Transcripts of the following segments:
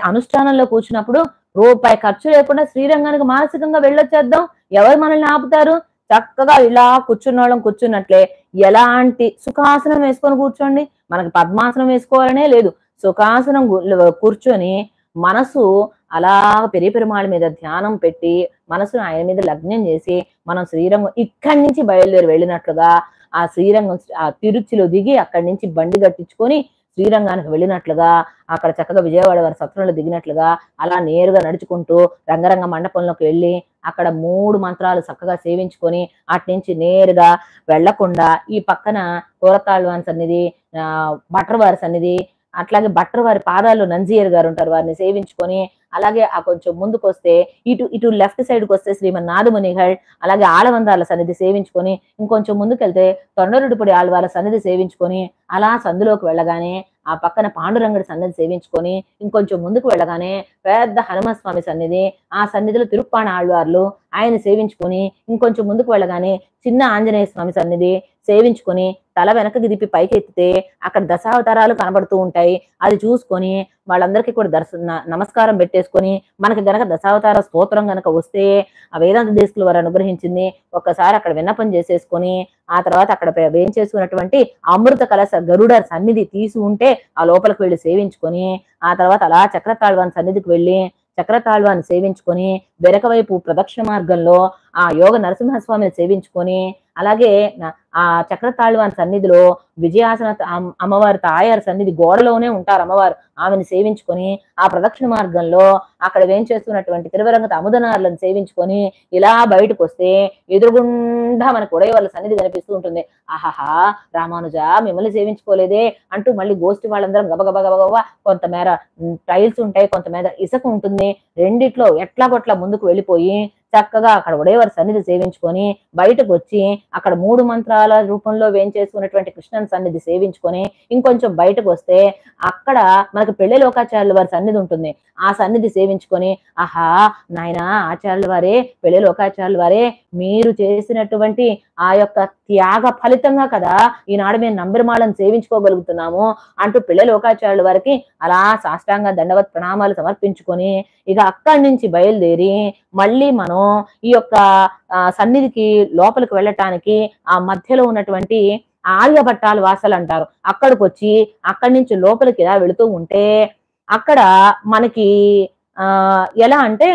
అనుష్ఠానంలో కూర్చున్నప్పుడు రూపాయి ఖర్చు లేకుండా శ్రీరంగానికి మానసికంగా వెళ్ళొచ్చేద్దాం ఎవరు మనల్ని ఆపుతారు చక్కగా ఇలా కూర్చున్న వాళ్ళం కూర్చున్నట్లే ఎలాంటి సుఖాసనం వేసుకొని కూర్చోండి మనకి పద్మాసనం వేసుకోవాలనే లేదు సుఖాసనం గు- కూర్చొని మనసు అలా పెరి పెరుమాళ మీద ధ్యానం పెట్టి మనసును ఆయన మీద లగ్నం చేసి మనం శ్రీరంగం ఇక్కడి నుంచి బయలుదేరి వెళ్ళినట్లుగా ఆ శ్రీరంగం ఆ తిరుచిలో దిగి అక్కడి నుంచి బండి కట్టించుకొని శ్రీరంగానికి వెళ్ళినట్లుగా అక్కడ చక్కగా విజయవాడ వారి సత్రంలో దిగినట్లుగా అలా నేరుగా నడుచుకుంటూ రంగరంగ మండపంలోకి వెళ్ళి అక్కడ మూడు మంత్రాలు చక్కగా సేవించుకొని అటు నుంచి నేరుగా వెళ్లకుండా ఈ పక్కన కూరతాళ్వాన్ సన్నిధి ఆ భట్టర్ వారి సన్నిధి అట్లాగే భట్టర్ వారి పాదాలు నంజీయర్ గారు ఉంటారు వారిని సేవించుకొని అలాగే ఆ కొంచెం ముందుకు వస్తే ఇటు ఇటు లెఫ్ట్ సైడ్ కి వస్తే శ్రీమన్ నాదమునిగల్ అలాగే ఆలవందాల సన్నిధి సేవించుకొని ఇంకొంచెం ముందుకెళ్తే తొండరుడిపొడి ఆళ్వాల సన్నిధి సేవించుకొని అలా సందులోకి వెళ్ళగానే ఆ పక్కన పాండురంగడి సన్నిధి సేవించుకొని ఇంకొంచెం ముందుకు వెళ్ళగానే పెద్ద హనుమస్వామి సన్నిధి ఆ సన్నిధిలో తిరుప్పాణ ఆళ్వార్లు ఆయన సేవించుకొని ఇంకొంచెం ముందుకు వెళ్ళగానే చిన్న ఆంజనేయ స్వామి సన్నిధి సేవించుకొని తల వెనకకి దిప్పి పైకి ఎత్తితే అక్కడ దశావతారాలు కనబడుతూ ఉంటాయి అది చూసుకొని వాళ్ళందరికీ కూడా దర్శ న- నమస్కారం పెట్టేసుకొని మనకి గనక దశావతార స్తోత్రం గనక వస్తే ఆ వేదాంత దేశకులు వారు అనుగ్రహించింది ఒక్కసారి అక్కడ విన్నపం చేసేసుకొని ఆ తర్వాత అక్కడ పే- వేం చేసుకున్నటువంటి అమృత కలశ గరుడ సన్నిధి తీసి ఉంటే ఆ లోపలికి వెళ్ళి సేవించుకొని ఆ తర్వాత అలా చక్రతాళ్వాన్ సన్నిధికి వెళ్ళి చక్రతాళ్వాన్ని సేవించుకొని వెనక వైపు ప్రదక్షిణ మార్గంలో ఆ యోగ నరసింహస్వామిని సేవించుకొని అలాగే న- ఆ చక్రతాళ్వాన్ సన్నిధిలో విజయాసన త- అమ్- అమ్మవారి తాయారు సన్నిధి గోడలోనే ఉంటారు అమ్మవారు ఆమెను సేవించుకొని ఆ ప్రదక్షిణ మార్గంలో అక్కడ వేం చేస్తున్నటువంటి తిరువరంగత అముదనారులను సేవించుకొని ఇలా బయటకు వస్తే ఎదురుగుండా మనకు ఉడయ వాళ్ళ సన్నిధి కనిపిస్తూ ఉంటుంది ఆహాహా రామానుజ మిమ్మల్ని సేవించుకోలేదే అంటూ మళ్ళీ గోష్ఠి వాళ్ళందరం గబగబ గబగబా కొంతమేర టైల్స్ ఉంటాయి కొంతమేర ఇసుక ఉంటుంది రెండిట్లో ఎట్లా కొట్లా ముందుకు వెళ్ళిపోయి చక్కగా అక్కడ ఉడయవారి సన్నిధి సేవించుకొని బయటకు వచ్చి అక్కడ మూడు మంత్రాల రూపంలో వేంచేసుకున్నటువంటి కృష్ణన్ సన్నిధి సేవించుకొని ఇంకొంచెం బయటకు వస్తే అక్కడ మనకు పెళ్లి లోకాచార్యుల వారి సన్నిధి ఉంటుంది ఆ సన్నిధి సేవించుకొని ఆహా నాయనా ఆచార్యుల వారే పెళ్లి లోకాచార్యుల వారే మీరు చేసినటువంటి ఆ యొక్క త్యాగ ఫలితంగా కదా ఈనాడు మేము నంబిరమాలను సేవించుకోగలుగుతున్నాము అంటూ పిల్లల లోకాచార్యుల వారికి అలా సాష్టాంగ దండవత్ ప్రణామాలు సమర్పించుకొని ఇక అక్కడి నుంచి బయలుదేరి మళ్ళీ మనం ఈ యొక్క ఆ, సన్నిధికి లోపలికి వెళ్ళటానికి ఆ మధ్యలో ఉన్నటువంటి ఆర్యభట్టాలు వాసలు అంటారు అక్కడికి వచ్చి అక్కడి నుంచి లోపలికి ఇలా వెళుతూ ఉంటే అక్కడ మనకి ఆ ఎలా అంటే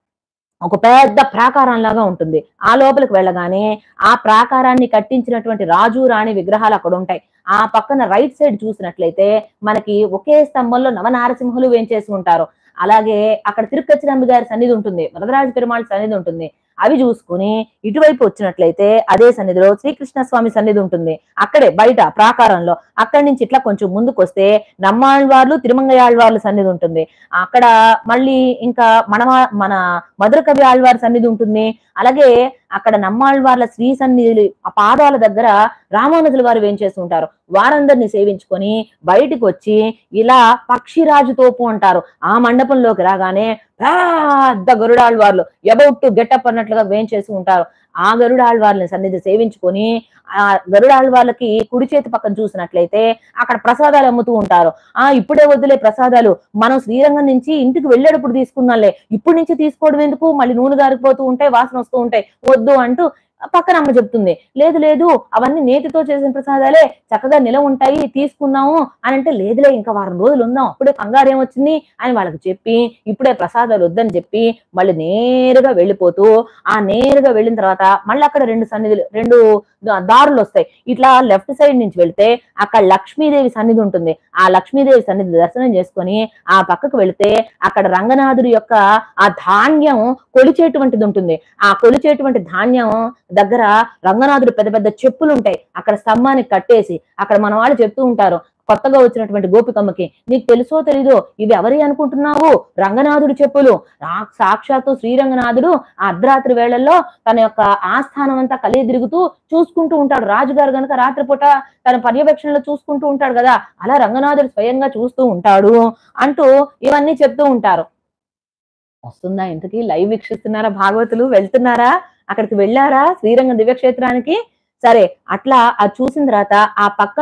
ఒక పెద్ద ప్రాకారం లాగా ఉంటుంది ఆ లోపలికి వెళ్ళగానే ఆ ప్రాకారాన్ని కట్టించినటువంటి రాజు రాణి విగ్రహాలు అక్కడ ఉంటాయి ఆ పక్కన రైట్ సైడ్ చూసినట్లయితే మనకి ఒకే స్తంభంలో నవనారసింహులు వేంచేసి ఉంటారు అలాగే అక్కడ తిరుక్కచ్చినంబి గారి సన్నిధి ఉంటుంది వరదరాజ పెరుమాళ్ సన్నిధి ఉంటుంది అవి చూసుకుని ఇటువైపు వచ్చినట్లయితే అదే సన్నిధిలో శ్రీకృష్ణ స్వామి సన్నిధి ఉంటుంది అక్కడే బయట ప్రాకారంలో అక్కడి నుంచి ఇట్లా కొంచెం ముందుకు వస్తే నమ్మాళ్వార్లు తిరుమంగయాళ్వార్లు సన్నిధి ఉంటుంది అక్కడ మళ్ళీ ఇంకా మన మన మధుర కవి ఆళ్వారి సన్నిధి ఉంటుంది అలాగే అక్కడ నమ్మాళ్వార్ల శ్రీ సన్నిధి ఆ పాదాల దగ్గర రామానుజుల వారు వేంచేసి ఉంటారు వారందరిని సేవించుకొని బయటికి వచ్చి ఇలా పక్షిరాజు తోపు అంటారు ఆ మండపంలోకి రాగానే పెద్ద గరుడాళ్వార్లు ఎబౌట్ టు గెటప్ అన్నట్లుగా వేంచేసి ఉంటారు ఆ గరుడాళ్వార్లని సన్నిధి సేవించుకొని ఆ గరుడాళ్వార్లకి కుడి చేతి పక్కన చూసినట్లయితే అక్కడ ప్రసాదాలు అమ్ముతూ ఉంటారు ఆ ఇప్పుడే వద్దులే ప్రసాదాలు మనం శ్రీరంగం నుంచి ఇంటికి వెళ్ళేటప్పుడు తీసుకుందాంలే ఇప్పుడు నుంచి తీసుకోవడం ఎందుకు మళ్ళీ నూనె గారిపోతూ ఉంటాయి వాసన వస్తూ ఉంటాయి వద్దు అంటూ పక్కన అమ్మ చెప్తుంది లేదు లేదు అవన్నీ నేతితో చేసిన ప్రసాదాలే చక్కగా నిలవ ఉంటాయి తీసుకుందాము అని అంటే లేదులే ఇంకా వారం రోజులు ఉందాం అప్పుడే కంగారు ఏమొచ్చింది అని వాళ్ళకి చెప్పి ఇప్పుడే ప్రసాదాలు వద్దని చెప్పి మళ్ళీ నేరుగా వెళ్ళిపోతూ ఆ నేరుగా వెళ్ళిన తర్వాత మళ్ళీ అక్కడ రెండు సన్నిధులు రెండు దా- దారులు వస్తాయి ఇట్లా లెఫ్ట్ సైడ్ నుంచి వెళ్తే అక్కడ లక్ష్మీదేవి సన్నిధి ఉంటుంది ఆ లక్ష్మీదేవి సన్నిధి దర్శనం చేసుకొని ఆ పక్కకు వెళితే అక్కడ రంగనాథుడి యొక్క ఆ ధాన్యం కొలిచేటువంటిది ఉంటుంది ఆ కొలిచేటువంటి ధాన్యం దగ్గర రంగనాథుడు పెద్ద పెద్ద చెప్పులు ఉంటాయి అక్కడ స్తంభానికి కట్టేసి అక్కడ మన వాళ్ళు చెప్తూ ఉంటారు కొత్తగా వచ్చినటువంటి గోపికమ్మకి నీకు తెలుసో తెలీదో ఇవి ఎవరి అనుకుంటున్నావు రంగనాథుడి చెప్పులు రా- సాక్షాత్తు శ్రీరంగనాథుడు ఆ అర్ధరాత్రి వేళల్లో తన యొక్క ఆస్థానం అంతా కలిగి తిరుగుతూ చూసుకుంటూ ఉంటాడు రాజుగారు గనక రాత్రిపూట తన పర్యవేక్షణలో చూసుకుంటూ ఉంటాడు కదా అలా రంగనాథుడు స్వయంగా చూస్తూ ఉంటాడు అంటూ ఇవన్నీ చెప్తూ ఉంటారు వస్తుందా ఇంతకీ లైవ్ వీక్షిస్తున్నారా భాగవతులు వెళ్తున్నారా అక్కడికి వెళ్ళారా శ్రీరంగ దివ్యక్షేత్రానికి సరే అట్లా అది చూసిన తర్వాత ఆ పక్కనే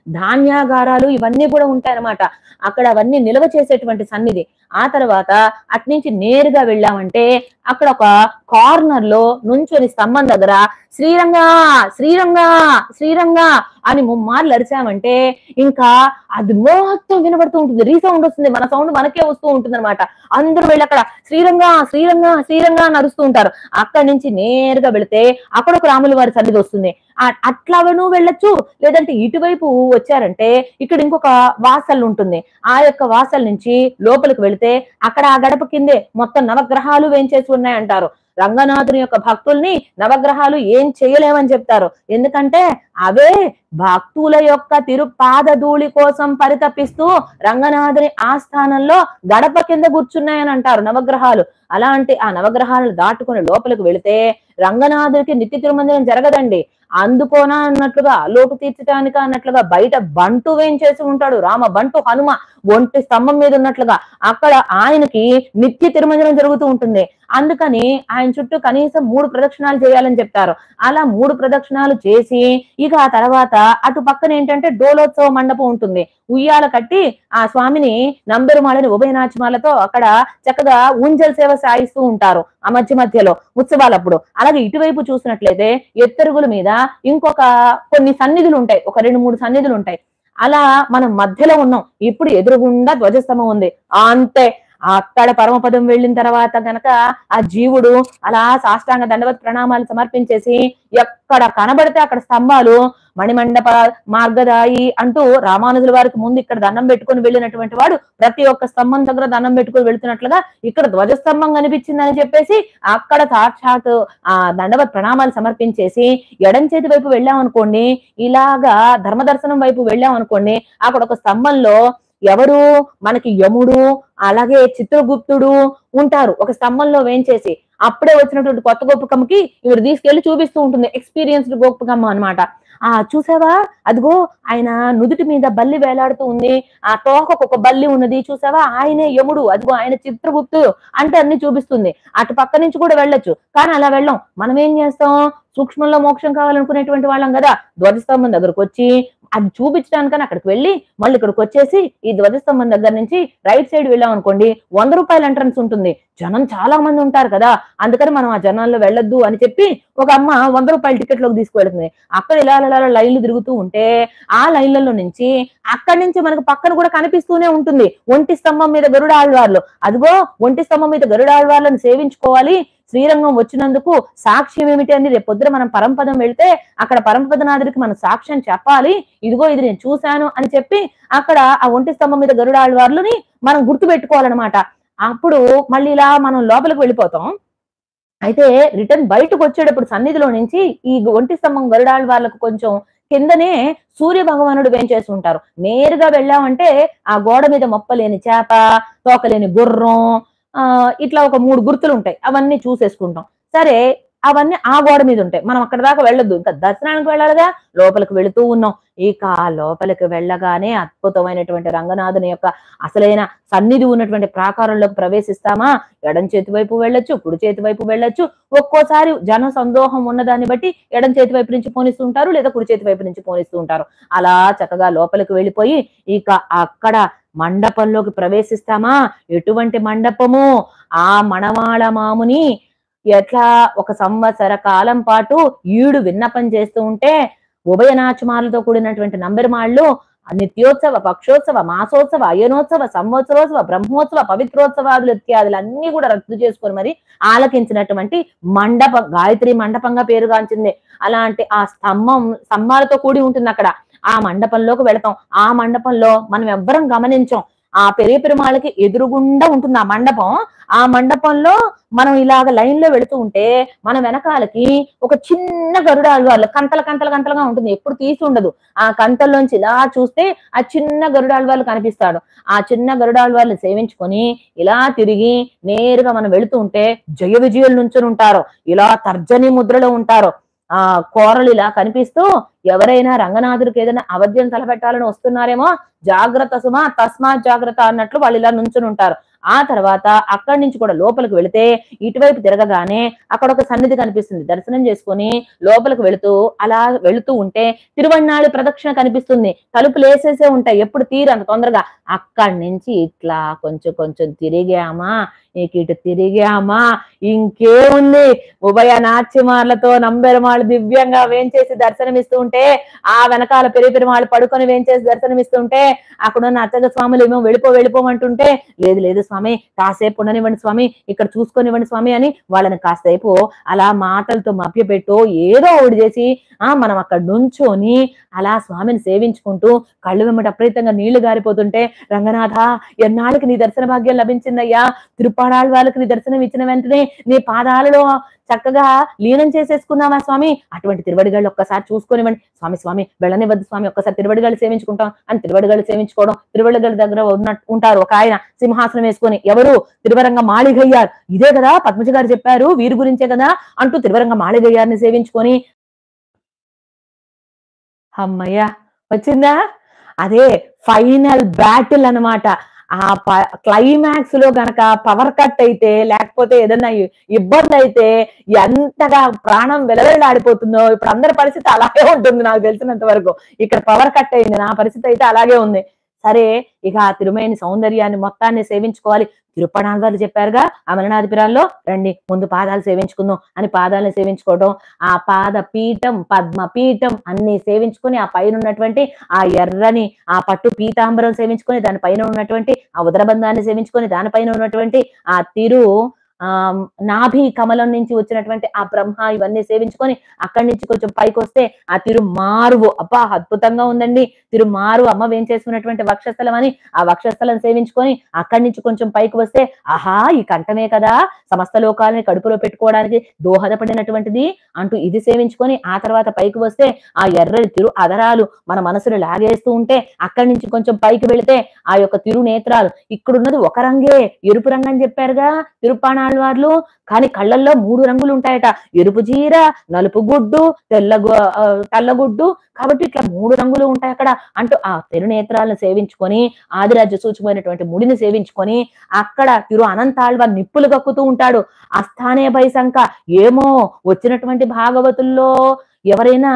ధాన్యాగారాలు ఇవన్నీ కూడా ఉంటాయి అన్నమాట అక్కడ అవన్నీ నిల్వ చేసేటువంటి సన్నిధి ఆ తర్వాత అట్నుంచి నేరుగా వెళ్ళామంటే అక్కడ ఒక కార్నర్ లో నుంచొని స్తంభం దగ్గర శ్రీరంగా శ్రీరంగా శ్రీరంగా అని ముమ్మార్లు అరిచామంటే ఇంకా అది మొత్తం వినబడుతూ ఉంటుంది రీసౌండ్ వస్తుంది మన సౌండ్ మనకే వస్తూ ఉంటుంది అనమాట అందరూ వెళ్ళి అక్కడ శ్రీరంగా శ్రీరంగా శ్రీరంగా అని అరుస్తూ ఉంటారు అక్కడి నుంచి నేరుగా వెళితే అక్కడ ఒక రాముల వారి సన్నిధి వస్తుంది ఆ- అట్లాగను వెళ్ళొచ్చు లేదంటే ఇటువైపు వచ్చారంటే ఇక్కడ ఇంకొక వాసల్ ఉంటుంది ఆ యొక్క వాసల్ నుంచి లోపలికి వెళితే అక్కడ ఆ గడప కిందే మొత్తం నవగ్రహాలు వేంచేసి ఉన్నాయంటారు రంగనాథుని యొక్క భక్తుల్ని నవగ్రహాలు ఏం చేయలేమని చెప్తారు ఎందుకంటే అవే భక్తుల యొక్క తిరుపాద ధూళి కోసం పరితపిస్తూ రంగనాథుని ఆస్థానంలో గడప కింద కూర్చున్నాయని అంటారు నవగ్రహాలు అలాంటి ఆ నవగ్రహాలను దాటుకుని లోపలికి వెళితే రంగనాథుడికి నిత్య తిరుమంజనం జరగదండి అందుకోనా అన్నట్లుగా లోటు తీర్చడానికి అన్నట్లుగా బయట బంటు వేయించేసి ఉంటాడు రామ బంటు హనుమ ఒంటి స్తంభం మీద ఉన్నట్లుగా అక్కడ ఆయనకి నిత్య తిరుమంజనం జరుగుతూ ఉంటుంది అందుకని ఆయన చుట్టూ కనీసం మూడు ప్రదక్షిణాలు చేయాలని చెప్తారు అలా మూడు ప్రదక్షిణాలు చేసి ఇక ఆ తర్వాత అటు పక్కన ఏంటంటే డోలోత్సవ మండపం ఉంటుంది ఉయ్యాల కట్టి ఆ స్వామిని నంబెరుమాలని ఉభయనాచమాలతో అక్కడ చక్కగా ఊంజల్ సేవ సాగిస్తూ ఉంటారు ఆ మధ్య మధ్యలో ఉత్సవాలప్పుడు అలాగే ఇటువైపు చూసినట్లయితే ఎత్తరుగుల మీద ఇంకొక కొన్ని సన్నిధులు ఉంటాయి ఒక రెండు మూడు సన్నిధులు ఉంటాయి అలా మనం మధ్యలో ఉన్నాం ఇప్పుడు ఎదురుగుండా ధ్వజస్తంభం ఉంది అంతే అక్కడ పరమపదం వెళ్ళిన తర్వాత గనక ఆ జీవుడు అలా సాష్టాంగ దండవత్ ప్రణామాలు సమర్పించేసి ఎక్కడ కనబడితే అక్కడ స్తంభాలు మణిమండప మార్గదాయి అంటూ రామానుజుల వారికి ముందు ఇక్కడ దండం పెట్టుకొని వెళ్ళినటువంటి వాడు ప్రతి ఒక్క స్తంభం దగ్గర దండం పెట్టుకొని వెళ్తున్నట్లుగా ఇక్కడ ధ్వజస్తంభం కనిపించిందని చెప్పేసి అక్కడ సాక్షాత్ ఆ దండవత్ ప్రణామాలు సమర్పించేసి ఎడం చేతి వైపు వెళ్ళాం అనుకోండి ఇలాగా ధర్మ దర్శనం వైపు వెళ్ళాం అనుకోండి అక్కడ ఒక స్తంభంలో ఎవరు మనకి యముడు అలాగే చిత్రగుప్తుడు ఉంటారు ఒక స్తంభంలో వేంచేసి అప్పుడే వచ్చినటువంటి కొత్త గోపకమ్మకి ఇవి తీసుకెళ్లి చూపిస్తూ ఉంటుంది ఎక్స్పీరియన్స్డ్ గోపకమ్మ అన్నమాట ఆ చూసావా అదిగో ఆయన నుదుటి మీద బల్లి వేలాడుతూ ఉంది ఆ తోకకు ఒక బల్లి ఉన్నది చూసావా ఆయనే యముడు అదిగో ఆయన చిత్రగుప్తుడు అంటే అన్ని చూపిస్తుంది అటు పక్క నుంచి కూడా వెళ్ళొచ్చు కానీ అలా వెళ్ళం మనం ఏం చేస్తాం సూక్ష్మంలో మోక్షం కావాలనుకునేటువంటి వాళ్ళం కదా ధ్వజస్తంభం దగ్గరకు వచ్చి అది చూపించడానికని అక్కడికి వెళ్ళి మళ్ళీ ఇక్కడికి వచ్చేసి ఈ ధ్వజస్తంభం దగ్గర నుంచి రైట్ సైడ్ వెళ్ళాం అనుకోండి వంద రూపాయల ఎంట్రన్స్ ఉంటుంది జనం చాలా మంది ఉంటారు కదా అందుకని మనం ఆ జనాల్లో వెళ్ళొద్దు అని చెప్పి ఒక అమ్మ వంద రూపాయల టికెట్ లోకి తీసుకువెళ్తుంది అక్కడ ఇలా ఇలా ఇలా లైన్లు తిరుగుతూ ఉంటే ఆ లైన్లలో నుంచి అక్కడి నుంచి మనకు పక్కన కూడా కనిపిస్తూనే ఉంటుంది ఒంటి స్తంభం మీద గరుడ ఆళ్వార్లు అదిగో ఒంటి స్తంభం మీద గరుడ ఆళ్వార్లను సేవించుకోవాలి శ్రీరంగం వచ్చినందుకు సాక్ష్యం ఏమిటి అని రేపు పొద్దున మనం పరంపదం వెళ్తే అక్కడ పరంపదనాథుడికి మనం సాక్ష్యం చెప్పాలి ఇదిగో ఇది నేను చూశాను అని చెప్పి అక్కడ ఆ ఒంటి స్తంభం మీద గరుడ ఆళ్వార్లని మనం గుర్తు పెట్టుకోవాలన్నమాట అప్పుడు మళ్ళీ ఇలా మనం లోపలికి వెళ్ళిపోతాం అయితే రిటర్న్ బయటకు వచ్చేటప్పుడు సన్నిధిలో నుంచి ఈ ఒంటి స్తంభం గరుడాళ్ళ వాళ్ళకు కొంచెం కిందనే సూర్య భగవానుడు వేంచేసి ఉంటారు నేరుగా వెళ్ళామంటే ఆ గోడ మీద మొప్పలేని చేప తోకలేని గుర్రం ఆ ఇట్లా ఒక మూడు గుర్తులు ఉంటాయి అవన్నీ చూసేసుకుంటాం సరే అవన్నీ ఆ గోడ మీద ఉంటాయి మనం అక్కడ దాకా వెళ్ళొద్దు ఇంకా దర్శనానికి వెళ్ళాలిగా లోపలికి వెళుతూ ఉన్నాం ఇక ఆ లోపలికి వెళ్ళగానే అద్భుతమైనటువంటి రంగనాథుని యొక్క అసలైన సన్నిధి ఉన్నటువంటి ప్రాకారంలోకి ప్రవేశిస్తామా ఎడం చేతి వైపు వెళ్ళొచ్చు కుడి చేతి వైపు వెళ్ళొచ్చు ఒక్కోసారి జన సందోహం ఉన్నదాన్ని బట్టి ఎడం చేతి వైపు నుంచి పోనిస్తూ ఉంటారు లేదా కుడి చేతి వైపు నుంచి పోనిస్తూ ఉంటారు అలా చక్కగా లోపలికి వెళ్ళిపోయి ఇక అక్కడ మండపంలోకి ప్రవేశిస్తామా ఎటువంటి మండపము ఆ మణవాళ మాముని ఎట్లా ఒక సంవత్సర కాలం పాటు ఈడు విన్నపం చేస్తూ ఉంటే ఉభయనాచమాలతో కూడినటువంటి నంబెరమాళ్ళు నిత్యోత్సవ పక్షోత్సవ మాసోత్సవ అయనోత్సవ సంవత్సరోత్సవ బ్రహ్మోత్సవ పవిత్రోత్సవాదులు ఇత్యాదులు అన్ని కూడా రద్దు చేసుకొని మరి ఆలకించినటువంటి మండపం గాయత్రి మండపంగా పేరుగాంచింది అలాంటి ఆ స్తంభం స్తంభాలతో కూడి ఉంటుంది అక్కడ ఆ మండపంలోకి వెళతాం ఆ మండపంలో మనం ఎవ్వరం గమనించాం ఆ పెరియ పెరుమాళకి ఎదురుగుండా ఉంటుంది ఆ మండపం ఆ మండపంలో మనం ఇలాగ లైన్ లో వెళుతూ ఉంటే మన వెనకాలకి ఒక చిన్న గరుడ ఆళ్వార్లు కంతల కంతల కంతలుగా ఉంటుంది ఎప్పుడు తీసి ఉండదు ఆ కంతల్లోంచి ఇలా చూస్తే ఆ చిన్న గరుడ ఆళ్వార్లు కనిపిస్తాడు ఆ చిన్న గరుడ ఆళ్వార్లు సేవించుకొని ఇలా తిరిగి నేరుగా మనం వెళుతూ ఉంటే జయ విజయులు నుంచుని ఉంటారు ఇలా తర్జని ముద్రలో ఉంటారు ఆ కోరలు ఇలా కనిపిస్తూ ఎవరైనా రంగనాథుడికి ఏదైనా అవధ్యం తలపెట్టాలని వస్తున్నారేమో జాగ్రత్త సుమా తస్మాత్ జాగ్రత్త అన్నట్లు వాళ్ళు ఇలా నుంచుని ఉంటారు ఆ తర్వాత అక్కడి నుంచి కూడా లోపలికి వెళితే ఇటువైపు తిరగగానే అక్కడ ఒక సన్నిధి కనిపిస్తుంది దర్శనం చేసుకొని లోపలికి వెళుతూ అలా వెళుతూ ఉంటే తిరువన్నాళి ప్రదక్షిణ కనిపిస్తుంది తలుపులు వేసేసే ఉంటాయి ఎప్పుడు తీరు అంత తొందరగా అక్కడి నుంచి ఇట్లా కొంచెం కొంచెం తిరిగామా ఇక ఇటు తిరిగామా ఇంకేముంది ఉభయ నాట్యమార్లతో నంబెరమాళ్ళు దివ్యంగా వేంచేసి దర్శనమిస్తూ ఉంటే ఆ వెనకాల పెరి పెరుమాళ్ళు పడుకొని వేంచేసి దర్శనమిస్తుంటే అక్కడ ఉన్న అర్చక స్వాములు ఏమో వెళ్ళిపో వెళ్ళిపోమంటుంటే లేదు లేదు స్వామి కాసేపు ఉండనివ్వండి స్వామి ఇక్కడ చూసుకొనివ్వండి స్వామి అని వాళ్ళని కాసేపు అలా మాటలతో మభ్యపెట్టో ఏదో ఒకటి చేసి ఆ మనం అక్కడ నుంచొని అలా స్వామిని సేవించుకుంటూ కళ్ళు వెంబడి అప్రయత్నంగా నీళ్లు గారిపోతుంటే రంగనాథ ఎన్నాళ్ళకి నీ దర్శన భాగ్యం లభించిందయ్యా తిరుపాడాళ్ళ వాళ్ళకి నీ దర్శనం ఇచ్చిన వెంటనే నీ పాదాలలో చక్కగా లీనం చేసేసుకున్నావా స్వామి అటువంటి తిరువడిగాళ్ళు ఒక్కసారి చూసుకొనివ్వండి స్వామి స్వామి వెళ్ళనివద్దు స్వామి ఒక్కసారి తిరువడిగాళ్ళు సేవించుకుంటాం అని తిరువడిగాళ్ళు సేవించుకోవడం తిరువడిగాళ్ళ దగ్గర ఉన్న ఉంటారు ఒక ఆయన సింహాసనం వేసుకొని ఎవరు తిరువరంగ మాళిగయ్యారు ఇదే కదా పద్మజ గారు చెప్పారు వీరి గురించే కదా అంటూ తిరువరంగ మాళిగయ్యారిని సేవించుకొని అమ్మయ్య వచ్చిందా అదే ఫైనల్ బ్యాటిల్ అన్నమాట ఆ క్లైమాక్స్ లో గనక పవర్ కట్ అయితే లేకపోతే ఏదన్నా ఇ- ఇబ్బంది అయితే ఎంతగా ప్రాణం వెలవెల్లాడిపోతుందో ఇప్పుడు అందరి పరిస్థితి అలాగే ఉంటుంది నాకు తెలిసినంత వరకు ఇక్కడ పవర్ కట్ అయింది నా పరిస్థితి అయితే అలాగే ఉంది సరే ఇక ఆ తిరుమేని సౌందర్యాన్ని మొత్తాన్ని సేవించుకోవాలి తిరుపణాల వారు చెప్పారుగా అమరనాథపురాల్లో రండి ముందు పాదాలు సేవించుకుందాం అని పాదాలను సేవించుకోవడం ఆ పాద పీఠం పద్మ పీఠం అన్ని సేవించుకొని ఆ పైన ఉన్నటువంటి ఆ ఎర్రని ఆ పట్టు పీతాంబరం సేవించుకొని దాని పైన ఉన్నటువంటి ఆ ఉదరబంధాన్ని సేవించుకొని దానిపైన ఉన్నటువంటి ఆ తిరు ఆ నాభి కమలం నుంచి వచ్చినటువంటి ఆ బ్రహ్మ ఇవన్నీ సేవించుకొని అక్కడి నుంచి కొంచెం పైకి వస్తే ఆ తిరుమారువు అబ్బా అద్భుతంగా ఉందండి తిరుమారు అమ్మ వేంచేసుకున్నటువంటి వక్షస్థలం అని ఆ వక్షస్థలం సేవించుకొని అక్కడి నుంచి కొంచెం పైకి వస్తే ఆహా ఈ కంఠమే కదా సమస్త లోకాలని కడుపులో పెట్టుకోవడానికి దోహదపడినటువంటిది అంటూ ఇది సేవించుకొని ఆ తర్వాత పైకి వస్తే ఆ ఎర్రని తిరు అదరాలు మన మనసును లాగేస్తూ ఉంటే అక్కడి నుంచి కొంచెం పైకి వెళితే ఆ యొక్క తిరు నేత్రాలు ఇక్కడున్నది ఒక రంగే ఎరుపు రంగు అని చెప్పారుగా తిరుపాణాళ్ళ వాళ్ళు కానీ కళ్ళల్లో మూడు రంగులు ఉంటాయట ఎరుపు జీర నలుపు గుడ్డు తెల్ల గు- ఆ, తెల్లగుడ్డు కాబట్టి ఇట్లా మూడు రంగులు ఉంటాయి అక్కడ అంటూ ఆ తిరునేత్రాలను సేవించుకొని ఆదిరాజ్య సూచమైనటువంటి ముడిని సేవించుకొని అక్కడ తిరు అనంతాళ్వ నిప్పులు కక్కుతూ ఉంటాడు అస్థానే భయశంక ఏమో వచ్చినటువంటి భాగవతుల్లో ఎవరైనా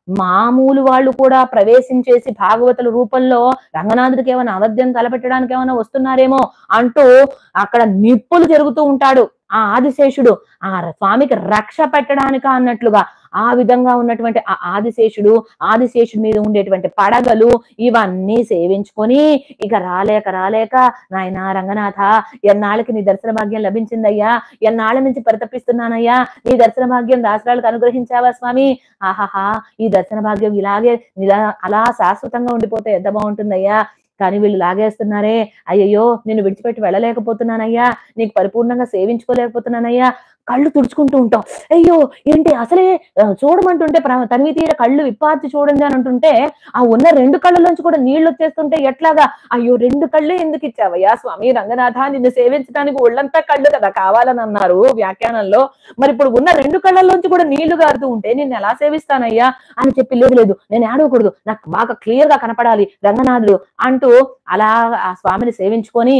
మామూలు వాళ్ళు కూడా ప్రవేశించేసి భాగవతుల రూపంలో రంగనాథుడికి ఏమైనా అవధ్యం తలపెట్టడానికి ఏమైనా వస్తున్నారేమో అంటూ అక్కడ నిప్పులు జరుగుతూ ఉంటాడు ఆ ఆదిశేషుడు ఆ స్వామికి రక్ష పెట్టడానిక అన్నట్లుగా ఆ విధంగా ఉన్నటువంటి ఆ ఆదిశేషుడు ఆదిశేషుడి మీద ఉండేటువంటి పడగలు ఇవన్నీ సేవించుకొని ఇక రాలేక రాలేక నాయనా రంగనాథ ఎన్నాళ్ళకి నీ దర్శన భాగ్యం లభించిందయ్యా ఎన్నాళ్ళ నుంచి పరితపిస్తున్నానయ్యా నీ దర్శన భాగ్యం దాసరాలకు అనుగ్రహించావా స్వామి ఆహాహా ఈ దర్శన భాగ్యం ఇలాగే నిలా అలా శాశ్వతంగా ఉండిపోతే ఎంత బాగుంటుందయ్యా కానీ వీళ్ళు లాగేస్తున్నారే అయ్యయ్యో నేను విడిచిపెట్టి వెళ్ళలేకపోతున్నానయ్యా నీకు పరిపూర్ణంగా సేవించుకోలేకపోతున్నానయ్యా కళ్ళు తుడుచుకుంటూ ఉంటాం అయ్యో ఏంటి అసలే ఆ, చూడమంటుంటే ప్ర- తనివి తీర కళ్ళు విప్పార్చి చూడండి అని అంటుంటే ఆ ఉన్న రెండు కళ్ళలోంచి కూడా నీళ్లు వచ్చేస్తుంటే ఎట్లాగా అయ్యో రెండు కళ్ళే ఎందుకు ఇచ్చావయ్యా స్వామి రంగనాథ నిన్ను సేవించడానికి ఒళ్ళంతా కళ్ళు కదా కావాలని అన్నారు వ్యాఖ్యానంలో మరి ఇప్పుడు ఉన్న రెండు కళ్ళల్లోంచి కూడా నీళ్లు గారుతూ ఉంటే నిన్ను ఎలా సేవిస్తానయ్యా అని చెప్పి లేదు లేదు నేను ఆడకూడదు నాకు బాగా క్లియర్ గా కనపడాలి రంగనాథుడు అంటూ అలా ఆ స్వామిని సేవించుకొని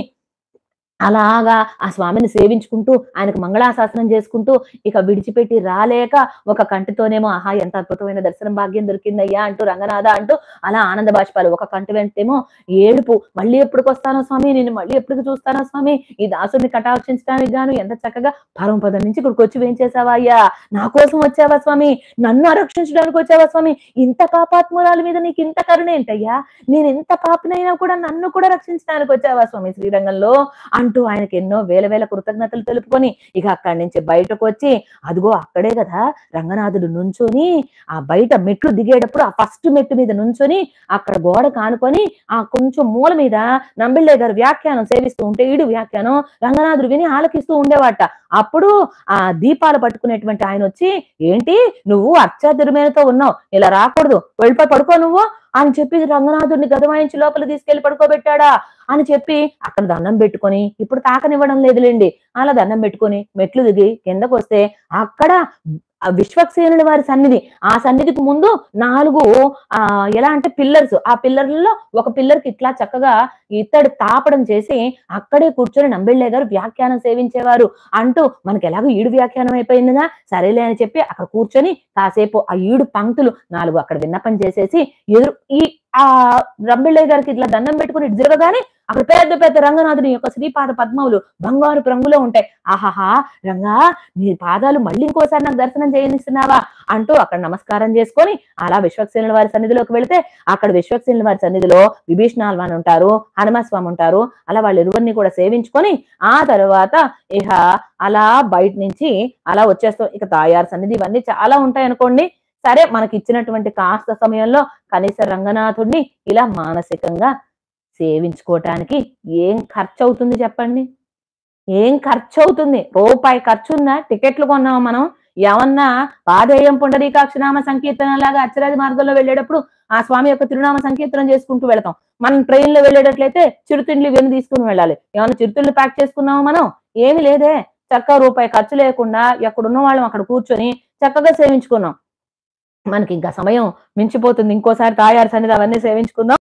అలాగా ఆ స్వామిని సేవించుకుంటూ ఆయనకు మంగళాశాసనం చేసుకుంటూ ఇక విడిచిపెట్టి రాలేక ఒక కంటితోనేమో ఆహా ఎంత అద్భుతమైన దర్శనం భాగ్యం దొరికిందయ్యా అంటూ రంగనాథ అంటూ అలా ఆనంద బాష్పాలు ఒక కంటి వెంటేమో ఏడుపు మళ్ళీ ఎప్పటికి వస్తానో స్వామి నేను మళ్ళీ ఎప్పటికి చూస్తానో స్వామి ఈ దాసుడిని కటాక్షించడానికి గాను ఎంత చక్కగా పరమపదం నుంచి ఇక్కడికి వచ్చి ఏం చేసావా అయ్యా నా కోసం వచ్చావా స్వామి నన్ను రక్షించడానికి వచ్చావా స్వామి ఇంత పాపాత్మురాల మీద నీకు ఇంత కరుణ ఏంటయ్యా నేను ఎంత పాపినైనా కూడా నన్ను కూడా రక్షించడానికి వచ్చావా స్వామి శ్రీరంగంలో అంటూ ఆయనకి ఎన్నో వేల వేల కృతజ్ఞతలు తెలుపుకొని ఇక అక్కడి నుంచి బయటకు వచ్చి అదిగో అక్కడే కదా రంగనాథుడు నుంచొని ఆ బయట మెట్లు దిగేటప్పుడు ఆ ఫస్ట్ మెట్టు మీద నుంచొని అక్కడ గోడ కానుకొని ఆ కొంచెం మూల మీద నంబిళ్ళే గారు వ్యాఖ్యానం సేవిస్తూ ఉంటే ఈడు వ్యాఖ్యానం రంగనాథుడు విని ఆలకిస్తూ ఉండేవాట అప్పుడు ఆ దీపాలు పట్టుకునేటువంటి ఆయన వచ్చి ఏంటి నువ్వు అర్చాదిరుమేనతో ఉన్నావు ఇలా రాకూడదు వెళ్ళిపోయి పడుకో నువ్వు అని చెప్పి రంగనాథుడిని గదమాయించి లోపల తీసుకెళ్లి పడుకోబెట్టాడా అని చెప్పి అక్కడ దండం పెట్టుకొని ఇప్పుడు తాకనివ్వడం లేదులేండి అలా దండం పెట్టుకొని మెట్లు దిగి కిందకు వస్తే అక్కడ ఆ విశ్వక్సేనుడి వారి సన్నిధి ఆ సన్నిధికి ముందు నాలుగు ఆ ఎలా అంటే పిల్లర్స్ ఆ పిల్లర్లలో ఒక పిల్లర్ కి ఇట్లా చక్కగా ఇత్తడి తాపడం చేసి అక్కడే కూర్చొని నంబిళ్ళే గారు వ్యాఖ్యానం సేవించేవారు అంటూ మనకి ఎలాగో ఈడు వ్యాఖ్యానం అయిపోయిందిగా సరేలే అని చెప్పి అక్కడ కూర్చొని కాసేపు ఆ ఈడు పంక్తులు నాలుగు అక్కడ విన్నపం చేసేసి ఎదురు ఈ ఆ రంబిళ్ళయ్య గారికి ఇట్లా దండం పెట్టుకుని ఇటు తిరగగానే అక్కడ పెద్ద పెద్ద రంగనాథుని యొక్క శ్రీపాద పద్మములు బంగారు రంగులో ఉంటాయి ఆహాహా రంగా నీ పాదాలు మళ్ళీ ఇంకోసారి నాకు దర్శనం చేయనిస్తున్నావా అంటూ అక్కడ నమస్కారం చేసుకొని అలా విశ్వక్సేనుల వారి సన్నిధిలోకి వెళితే అక్కడ విశ్వక్సేనుల వారి సన్నిధిలో విభీషణాల్వాన్ ఉంటారు హనుమస్వామి ఉంటారు అలా వాళ్ళు ఇరువురిని కూడా సేవించుకొని ఆ తర్వాత ఇహ అలా బయట నుంచి అలా వచ్చేస్తాం ఇక తాయారు సన్నిధి ఇవన్నీ చాలా ఉంటాయి అనుకోండి సరే మనకి ఇచ్చినటువంటి కాస్త సమయంలో కనీస రంగనాథుడిని ఇలా మానసికంగా సేవించుకోవటానికి ఏం ఖర్చు అవుతుంది చెప్పండి ఏం ఖర్చు అవుతుంది రూపాయి ఖర్చు ఉందా టికెట్లు కొన్నాము మనం ఏమన్నా పాదేయం పుండరీకాక్షనామ సంకీర్తన లాగా అచ్చరాది మార్గంలో వెళ్ళేటప్పుడు ఆ స్వామి యొక్క తిరునామ సంకీర్తనం చేసుకుంటూ వెళ్తాం మనం ట్రైన్ లో వెళ్ళేటట్లయితే చిరుతిండ్లు ఇవన్నీ తీసుకుని వెళ్ళాలి ఏమన్నా చిరుతిండ్లు ప్యాక్ చేసుకున్నామా మనం ఏమి లేదే చక్కగా రూపాయి ఖర్చు లేకుండా ఎక్కడున్న వాళ్ళం అక్కడ కూర్చొని చక్కగా సేవించుకున్నాం మనకి ఇంకా సమయం మించిపోతుంది ఇంకోసారి తాయారు సన్నిధి అవన్నీ సేవించుకుందాం